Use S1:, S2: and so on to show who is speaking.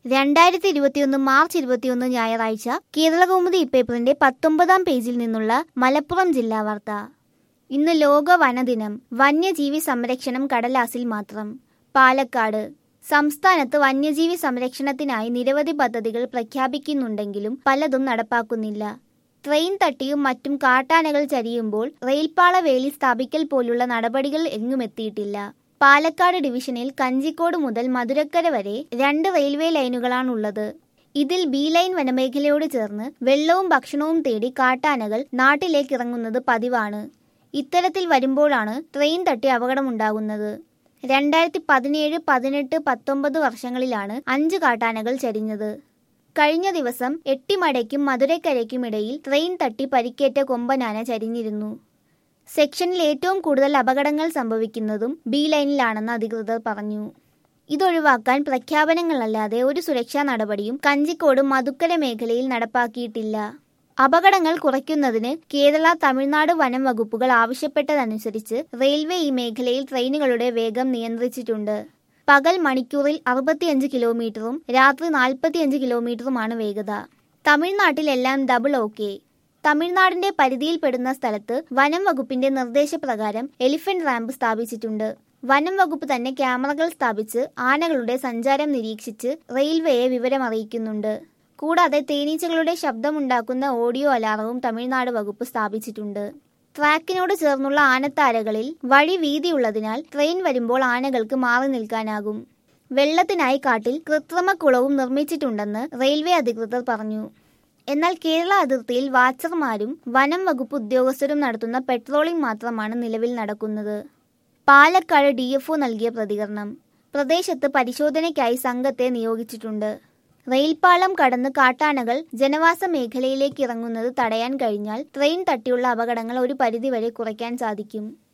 S1: രണ്ടായിരത്തി ഇരുപത്തിയൊന്ന് മാർച്ച് ഇരുപത്തിയൊന്ന് ഞായറാഴ്ച കേരളകൗമുദി ഇപ്പേപ്പറിന്റെ പത്തൊമ്പതാം പേജിൽ നിന്നുള്ള മലപ്പുറം ജില്ലാ വാർത്ത ഇന്ന് ലോക വനദിനം വന്യജീവി സംരക്ഷണം കടലാസിൽ മാത്രം പാലക്കാട് സംസ്ഥാനത്ത് വന്യജീവി സംരക്ഷണത്തിനായി നിരവധി പദ്ധതികൾ പ്രഖ്യാപിക്കുന്നുണ്ടെങ്കിലും പലതും നടപ്പാക്കുന്നില്ല ട്രെയിൻ തട്ടിയും മറ്റും കാട്ടാനകൾ ചരിയുമ്പോൾ റെയിൽപാള വേലി സ്ഥാപിക്കൽ പോലുള്ള നടപടികൾ എങ്ങും എത്തിയിട്ടില്ല പാലക്കാട് ഡിവിഷനിൽ കഞ്ചിക്കോട് മുതൽ മധുരക്കര വരെ രണ്ട് റെയിൽവേ ലൈനുകളാണുള്ളത് ഇതിൽ ബി ലൈൻ വനമേഖലയോട് ചേർന്ന് വെള്ളവും ഭക്ഷണവും തേടി കാട്ടാനകൾ നാട്ടിലേക്ക് ഇറങ്ങുന്നത് പതിവാണ് ഇത്തരത്തിൽ വരുമ്പോഴാണ് ട്രെയിൻ തട്ടി അപകടമുണ്ടാകുന്നത് രണ്ടായിരത്തി പതിനേഴ് പതിനെട്ട് പത്തൊമ്പത് വർഷങ്ങളിലാണ് അഞ്ച് കാട്ടാനകൾ ചരിഞ്ഞത് കഴിഞ്ഞ ദിവസം എട്ടിമടയ്ക്കും മധുരക്കരയ്ക്കും ഇടയിൽ ട്രെയിൻ തട്ടി പരിക്കേറ്റ കൊമ്പനാന ചരിഞ്ഞിരുന്നു സെക്ഷനിൽ ഏറ്റവും കൂടുതൽ അപകടങ്ങൾ സംഭവിക്കുന്നതും ബി ലൈനിലാണെന്ന് അധികൃതർ പറഞ്ഞു ഇതൊഴിവാക്കാൻ പ്രഖ്യാപനങ്ങളല്ലാതെ ഒരു സുരക്ഷാ നടപടിയും കഞ്ചിക്കോട് മധുക്കര മേഖലയിൽ നടപ്പാക്കിയിട്ടില്ല അപകടങ്ങൾ കുറയ്ക്കുന്നതിന് കേരള തമിഴ്നാട് വനം വകുപ്പുകൾ ആവശ്യപ്പെട്ടതനുസരിച്ച് റെയിൽവേ ഈ മേഖലയിൽ ട്രെയിനുകളുടെ വേഗം നിയന്ത്രിച്ചിട്ടുണ്ട് പകൽ മണിക്കൂറിൽ അറുപത്തിയഞ്ച് കിലോമീറ്ററും രാത്രി നാൽപ്പത്തിയഞ്ച് കിലോമീറ്ററുമാണ് വേഗത തമിഴ്നാട്ടിലെല്ലാം ഡബിൾ ഓക്കെ തമിഴ്നാടിന്റെ പരിധിയിൽപ്പെടുന്ന സ്ഥലത്ത് വനം വകുപ്പിന്റെ നിർദ്ദേശപ്രകാരം എലിഫന്റ് റാമ്പ് സ്ഥാപിച്ചിട്ടുണ്ട് വനം വകുപ്പ് തന്നെ ക്യാമറകൾ സ്ഥാപിച്ച് ആനകളുടെ സഞ്ചാരം നിരീക്ഷിച്ച് റെയിൽവേയെ വിവരം അറിയിക്കുന്നുണ്ട് കൂടാതെ തേനീച്ചകളുടെ ശബ്ദമുണ്ടാക്കുന്ന ഓഡിയോ അലാറവും തമിഴ്നാട് വകുപ്പ് സ്ഥാപിച്ചിട്ടുണ്ട് ട്രാക്കിനോട് ചേർന്നുള്ള ആനത്താരകളിൽ വഴി വീതിയുള്ളതിനാൽ ട്രെയിൻ വരുമ്പോൾ ആനകൾക്ക് മാറി നിൽക്കാനാകും വെള്ളത്തിനായി കാട്ടിൽ കൃത്രിമ കുളവും നിർമ്മിച്ചിട്ടുണ്ടെന്ന് റെയിൽവേ അധികൃതർ പറഞ്ഞു എന്നാൽ കേരള അതിർത്തിയിൽ വാച്ചർമാരും വനം വകുപ്പ് ഉദ്യോഗസ്ഥരും നടത്തുന്ന പെട്രോളിംഗ് മാത്രമാണ് നിലവിൽ നടക്കുന്നത് പാലക്കാട് ഡി എഫ് നൽകിയ പ്രതികരണം പ്രദേശത്ത് പരിശോധനയ്ക്കായി സംഘത്തെ നിയോഗിച്ചിട്ടുണ്ട് റെയിൽപാളം കടന്ന് കാട്ടാനകൾ ജനവാസ മേഖലയിലേക്ക് ഇറങ്ങുന്നത് തടയാൻ കഴിഞ്ഞാൽ ട്രെയിൻ തട്ടിയുള്ള അപകടങ്ങൾ ഒരു പരിധിവരെ കുറയ്ക്കാൻ സാധിക്കും